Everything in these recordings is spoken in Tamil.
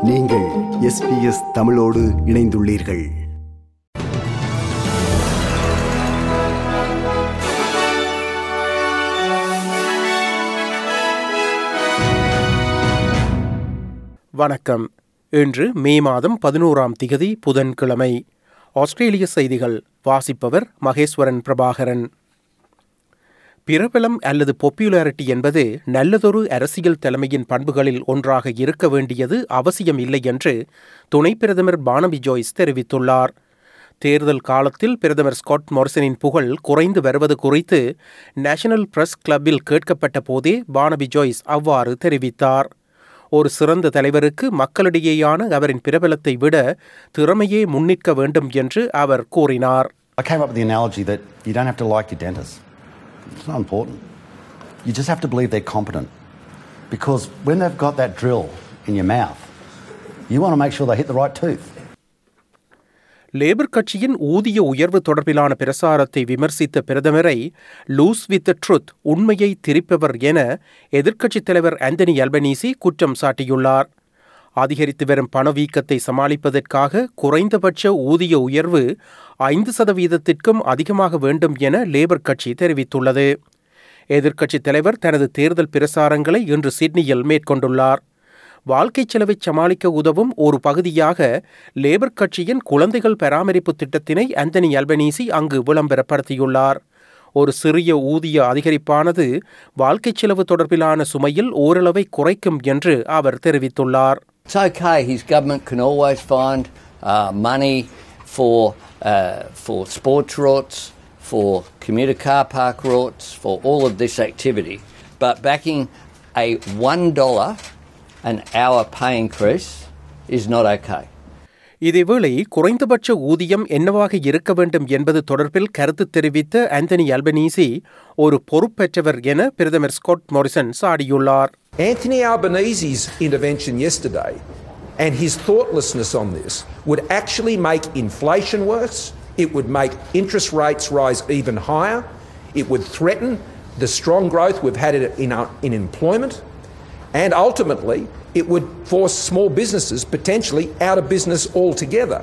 நீங்கள் எஸ்பிஎஸ் தமிழோடு இணைந்துள்ளீர்கள் வணக்கம் இன்று மே மாதம் பதினோராம் திகதி புதன்கிழமை ஆஸ்திரேலிய செய்திகள் வாசிப்பவர் மகேஸ்வரன் பிரபாகரன் பிரபலம் அல்லது பொப்புலாரிட்டி என்பது நல்லதொரு அரசியல் தலைமையின் பண்புகளில் ஒன்றாக இருக்க வேண்டியது அவசியம் இல்லை என்று துணை பிரதமர் பானபி ஜோய்ஸ் தெரிவித்துள்ளார் தேர்தல் காலத்தில் பிரதமர் ஸ்காட் மோரிசனின் புகழ் குறைந்து வருவது குறித்து நேஷனல் பிரஸ் கிளப்பில் கேட்கப்பட்ட போதே பானபி ஜோய்ஸ் அவ்வாறு தெரிவித்தார் ஒரு சிறந்த தலைவருக்கு மக்களிடையேயான அவரின் பிரபலத்தை விட திறமையே முன்னிற்க வேண்டும் என்று அவர் கூறினார் I came up with the analogy that you don't have to like your dentist. It's not important. You just have to believe they're competent. Because when they've got that drill in your mouth, you want to make sure they hit the right tooth. Labour கட்சியின் ஊதிய உயர்வு தொடர்பிலான பிரசாரத்தை விமர்சித்த பிரதமரை லூஸ் வித் த ட்ருத் உண்மையை திரிப்பவர் என எதிர்க்கட்சித் தலைவர் ஆந்தனி அல்பனீசி குற்றம் சாட்டியுள்ளார் அதிகரித்து வரும் பணவீக்கத்தை சமாளிப்பதற்காக குறைந்தபட்ச ஊதிய உயர்வு ஐந்து சதவீதத்திற்கும் அதிகமாக வேண்டும் என லேபர் கட்சி தெரிவித்துள்ளது எதிர்க்கட்சித் தலைவர் தனது தேர்தல் பிரசாரங்களை இன்று சிட்னியில் மேற்கொண்டுள்ளார் வாழ்க்கை செலவை சமாளிக்க உதவும் ஒரு பகுதியாக லேபர் கட்சியின் குழந்தைகள் பராமரிப்பு திட்டத்தினை அந்தனி அல்பனீசி அங்கு விளம்பரப்படுத்தியுள்ளார் ஒரு சிறிய ஊதிய அதிகரிப்பானது வாழ்க்கை செலவு தொடர்பிலான சுமையில் ஓரளவை குறைக்கும் என்று அவர் தெரிவித்துள்ளார் It's okay. His government can always find uh, money for uh, for sports routes, for commuter car park routes, for all of this activity. But backing a one dollar an hour pay increase is not okay. இதேவேளை குறைந்தபட்ச ஊதியம் என்னவாக இருக்க வேண்டும் என்பது தொடர்பில் கருத்து தெரிவித்த ஆந்தனி அல்பனீசி ஒரு பொறுப்பற்றவர் என பிரதமர் ஸ்காட் மோரிசன் சாடியுள்ளார் Anthony Albanese's intervention yesterday and his thoughtlessness on this would actually make inflation worse. It would make interest rates rise even higher. It would threaten the strong growth we've had in, in, in employment. And ultimately, it would force small businesses potentially out of business altogether.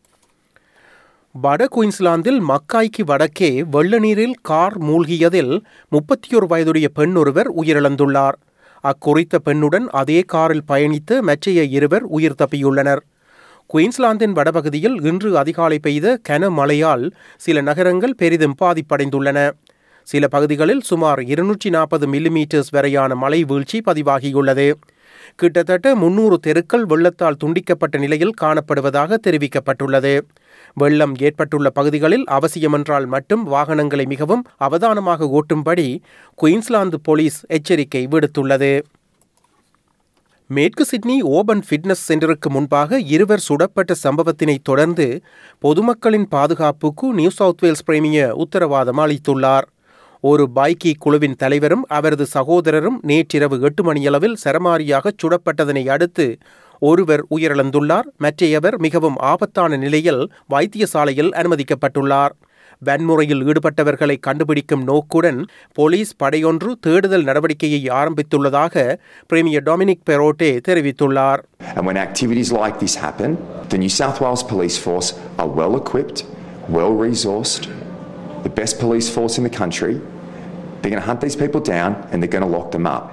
வட குயின்ஸ்லாந்தில் மக்காய்க்கு வடக்கே வெள்ள நீரில் கார் மூழ்கியதில் முப்பத்தியொரு வயதுடைய பெண் ஒருவர் உயிரிழந்துள்ளார் அக்குறித்த பெண்ணுடன் அதே காரில் பயணித்த மற்றைய இருவர் உயிர் தப்பியுள்ளனர் குயின்ஸ்லாந்தின் வடபகுதியில் இன்று அதிகாலை பெய்த கனமழையால் சில நகரங்கள் பெரிதும் பாதிப்படைந்துள்ளன சில பகுதிகளில் சுமார் இருநூற்றி நாற்பது மில்லிமீட்டர்ஸ் வரையான மழை வீழ்ச்சி பதிவாகியுள்ளது கிட்டத்தட்ட முன்னூறு தெருக்கள் வெள்ளத்தால் துண்டிக்கப்பட்ட நிலையில் காணப்படுவதாக தெரிவிக்கப்பட்டுள்ளது வெள்ளம் ஏற்பட்டுள்ள பகுதிகளில் அவசியமென்றால் மட்டும் வாகனங்களை மிகவும் அவதானமாக ஓட்டும்படி குயின்ஸ்லாந்து போலீஸ் எச்சரிக்கை விடுத்துள்ளது மேற்கு சிட்னி ஓபன் ஃபிட்னஸ் சென்டருக்கு முன்பாக இருவர் சுடப்பட்ட சம்பவத்தினை தொடர்ந்து பொதுமக்களின் பாதுகாப்புக்கு நியூ சவுத் வேல்ஸ் பிரேமிய உத்தரவாதம் அளித்துள்ளார் ஒரு பைக்கி குழுவின் தலைவரும் அவரது சகோதரரும் நேற்றிரவு எட்டு மணியளவில் சரமாரியாக சுடப்பட்டதனை அடுத்து ஒருவர் உயிரிழந்துள்ளார் மற்றையவர் மிகவும் ஆபத்தான நிலையில் வைத்தியசாலையில் அனுமதிக்கப்பட்டுள்ளார் வன்முறையில் ஈடுபட்டவர்களை கண்டுபிடிக்கும் நோக்குடன் போலீஸ் படையொன்று தேடுதல் நடவடிக்கையை ஆரம்பித்துள்ளதாக பிரேமியர் டொமினிக் பெரோட்டே தெரிவித்துள்ளார் And when activities like this happen, the New South Wales Police Force are well equipped, well resourced, the best police force in the country. They're going to hunt these people down and they're going to lock them up.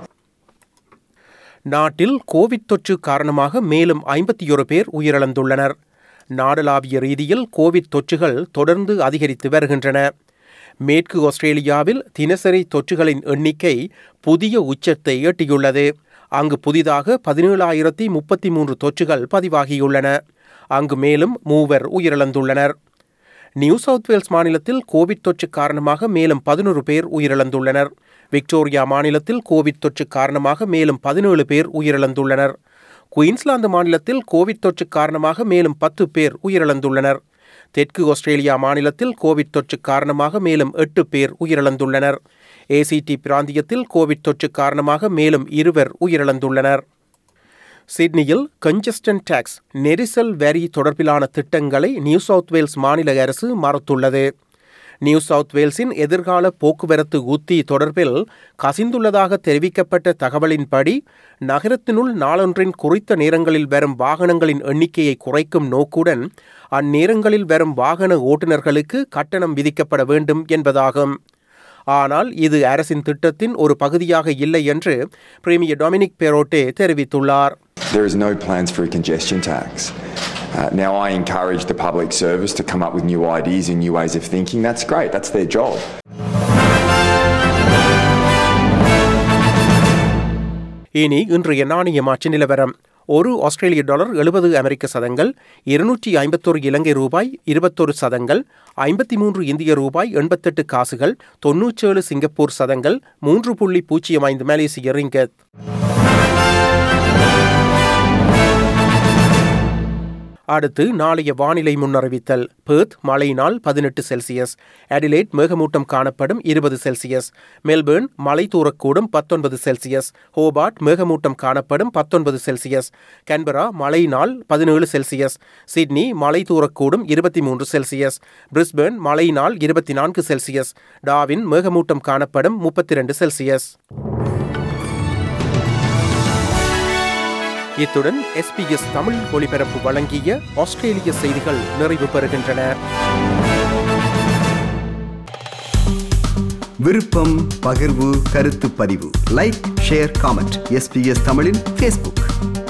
நாட்டில் கோவிட் தொற்று காரணமாக மேலும் ஐம்பத்தியொரு பேர் உயிரிழந்துள்ளனர் நாடளாவிய ரீதியில் கோவிட் தொற்றுகள் தொடர்ந்து அதிகரித்து வருகின்றன மேற்கு ஆஸ்திரேலியாவில் தினசரி தொற்றுகளின் எண்ணிக்கை புதிய உச்சத்தை எட்டியுள்ளது அங்கு புதிதாக பதினேழாயிரத்தி முப்பத்தி மூன்று தொற்றுகள் பதிவாகியுள்ளன அங்கு மேலும் மூவர் உயிரிழந்துள்ளனர் நியூ சவுத் வேல்ஸ் மாநிலத்தில் கோவிட் தொற்று காரணமாக மேலும் பதினொரு பேர் உயிரிழந்துள்ளனர் விக்டோரியா மாநிலத்தில் கோவிட் தொற்று காரணமாக மேலும் பதினேழு பேர் உயிரிழந்துள்ளனர் குயின்ஸ்லாந்து மாநிலத்தில் கோவிட் தொற்று காரணமாக மேலும் பத்து பேர் உயிரிழந்துள்ளனர் தெற்கு ஆஸ்திரேலியா மாநிலத்தில் கோவிட் தொற்று காரணமாக மேலும் எட்டு பேர் உயிரிழந்துள்ளனர் ஏசிடி பிராந்தியத்தில் கோவிட் தொற்று காரணமாக மேலும் இருவர் உயிரிழந்துள்ளனர் சிட்னியில் கன்ஜஸ்டன் டாக்ஸ் நெரிசல் வரி தொடர்பிலான திட்டங்களை நியூ சவுத் வேல்ஸ் மாநில அரசு மறுத்துள்ளது நியூ சவுத் வேல்ஸின் எதிர்கால போக்குவரத்து உத்தி தொடர்பில் கசிந்துள்ளதாக தெரிவிக்கப்பட்ட தகவலின்படி நகரத்தினுள் நாளொன்றின் குறித்த நேரங்களில் வரும் வாகனங்களின் எண்ணிக்கையை குறைக்கும் நோக்குடன் அந்நேரங்களில் வரும் வாகன ஓட்டுநர்களுக்கு கட்டணம் விதிக்கப்பட வேண்டும் என்பதாகும் ஆனால் இது அரசின் திட்டத்தின் ஒரு பகுதியாக இல்லை என்று பிரீமியர் டொமினிக் பெரோட்டே தெரிவித்துள்ளார் There is no plans for a congestion tax. Uh, now, I encourage the public service to come up with new ideas and new ways of thinking. That's great, that's their job. இனி இன்றைய நாணய மாற்று நிலவரம் ஒரு ஆஸ்திரேலிய டாலர் எழுபது அமெரிக்க சதங்கள் இருநூற்றி ஐம்பத்தொரு இலங்கை ரூபாய் இருபத்தொரு சதங்கள் ஐம்பத்தி மூன்று இந்திய ரூபாய் எண்பத்தெட்டு காசுகள் தொன்னூற்றேழு சிங்கப்பூர் சதங்கள் மூன்று புள்ளி பூஜ்ஜியம் ஐந்து மலேசிய ரிங்கத் அடுத்து நாளைய வானிலை முன்னறிவித்தல் பேர்த் மழை நாள் பதினெட்டு செல்சியஸ் அடிலேட் மேகமூட்டம் காணப்படும் இருபது செல்சியஸ் மெல்பேர்ன் மழை தூரக்கூடும் பத்தொன்பது செல்சியஸ் ஹோபார்ட் மேகமூட்டம் காணப்படும் பத்தொன்பது செல்சியஸ் கன்பரா மழை நாள் பதினேழு செல்சியஸ் சிட்னி மழை தூரக்கூடும் இருபத்தி மூன்று செல்சியஸ் பிரிஸ்பேர்ன் மழை நாள் இருபத்தி நான்கு செல்சியஸ் டாவின் மேகமூட்டம் காணப்படும் முப்பத்தி ரெண்டு செல்சியஸ் இத்துடன் எஸ்பிஎஸ் தமிழ் ஒலிபரப்பு வழங்கிய ஆஸ்திரேலிய செய்திகள் நிறைவு பெறுகின்றன விருப்பம் பகிர்வு கருத்து பதிவு லைக் ஷேர் காமெண்ட் எஸ்பிஎஸ் தமிழின் ஃபேஸ்புக்